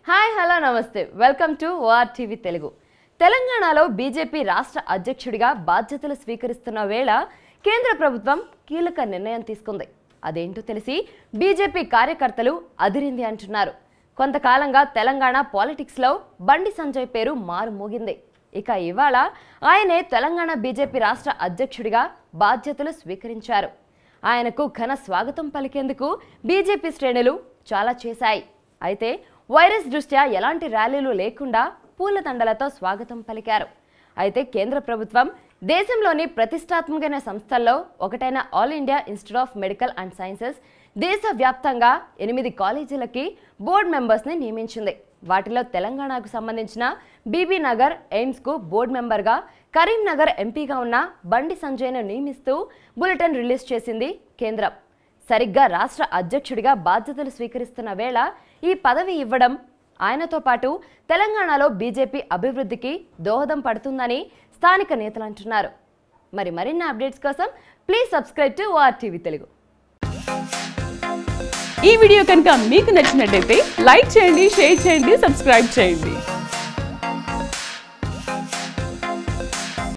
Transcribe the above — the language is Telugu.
హాయ్ హలో నమస్తే welcome to OR TV Telugu తెలంగాణలో బీజేపీ రాష్ట్ర అధ్యక్షుడిగా బాధ్యతలు స్వీకరిస్తున్న వేళ కేంద్ర ప్రభుత్వం కీలక నిర్ణయం తీసుకుంది అదేంటో తెలిసి బీజేపీ కార్యకర్తలు అదిరింది అంటున్నారు కొంతకాలంగా తెలంగాణ పాలిటిక్స్లో బండి సంజయ్ పేరు మారుమోగింది ఇక ఇవాళ ఆయనే తెలంగాణ బీజేపీ రాష్ట్ర అధ్యక్షుడిగా బాధ్యతలు స్వీకరించారు ఆయనకు ఘన స్వాగతం పలికేందుకు బీజేపీ శ్రేణులు చాలా చేశాయి అయితే వైరస్ దృష్ట్యా ఎలాంటి ర్యాలీలు లేకుండా పూలదండలతో స్వాగతం పలికారు అయితే కేంద్ర ప్రభుత్వం దేశంలోని ప్రతిష్టాత్మకమైన సంస్థల్లో ఒకటైన All India Institute of Medical and Sciences దేశవ్యాప్తంగా ఎనిమిది కాలేజీలకి బోర్డు మెంబర్స్ని నియమించింది వాటిలో తెలంగాణకు సంబంధించిన బీబీ నగర్ ఎయిమ్స్కు బోర్డు మెంబర్గా కరీంనగర్ ఎంపీగా ఉన్న బండి సంజయ్ను నియమిస్తూ బులెటిన్ రిలీజ్ చేసింది కేంద్రం సరిగ్గా రాష్ట్ర అధ్యక్షుడిగా బాధ్యతలు స్వీకరిస్తున్న వేళ ఈ పదవి ఇవ్వడం ఆయనతో పాటు తెలంగాణలో బీజేపీ అభివృద్ధికి దోహదం పడుతుందని స్థానిక నేతలు అంటున్నారు మరి మరిన్ని అప్డేట్స్ కోసం please subscribe to OR TV Telugu ఈ వీడియో కనుక మీకు నచ్చినట్టయితే లైక్ చేయండి షేర్ చేయండి సబ్స్క్రైబ్ చేయండి